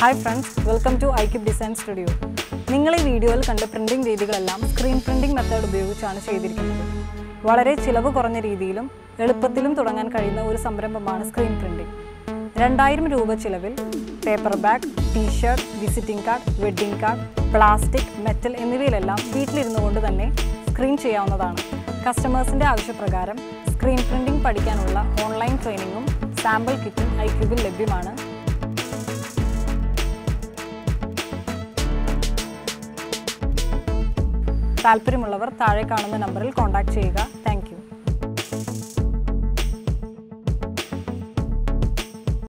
hi friends welcome to iCube design studio നിങ്ങൾ ഈ വീഡിയോയിൽ കണ്ട പ്രിൻറ്റിംഗ് രീതികളെല്ലാം സ്ക്രീൻ പ്രിൻറ്റിംഗ് മെത്തേഡ് ഉപയോഗിച്ചാണ് ചെയ്തിരിക്കുന്നത് വളരെ ചിലവ് കുറഞ്ഞ രീതിയിലും എളുപ്പത്തിലും തുടങ്ങാൻ കഴിയുന്ന ഒരു സംരംഭമാണ് സ്ക്രീൻ പ്രിൻറ്റിംഗ് രണ്ടായിരം രൂപ ചിലവിൽ paper bag T shirt visiting card wedding card plastic metal എന്നിവയിലെല്ലാം വീട്ടിലിരുന്നു കൊണ്ട് തന്നെ സ്ക്രീൻ ചെയ്യാവുന്നതാണ് കസ്റ്റമേഴ്സിൻ്റെ ആവശ്യപ്രകാരം സ്ക്രീൻ പ്രിൻറ്റിംഗ് പഠിക്കാനുള്ള ഓൺലൈൻ ട്രെയിനിങ്ങും സാമ്പിൾ കിറ്റും ഐക്യൂബിൽ ലഭ്യമാണ് താല്പര്യമുള്ളവർ താഴെ കാണുന്ന നമ്പറിൽ കോൺടാക്ട് ചെയ്യുക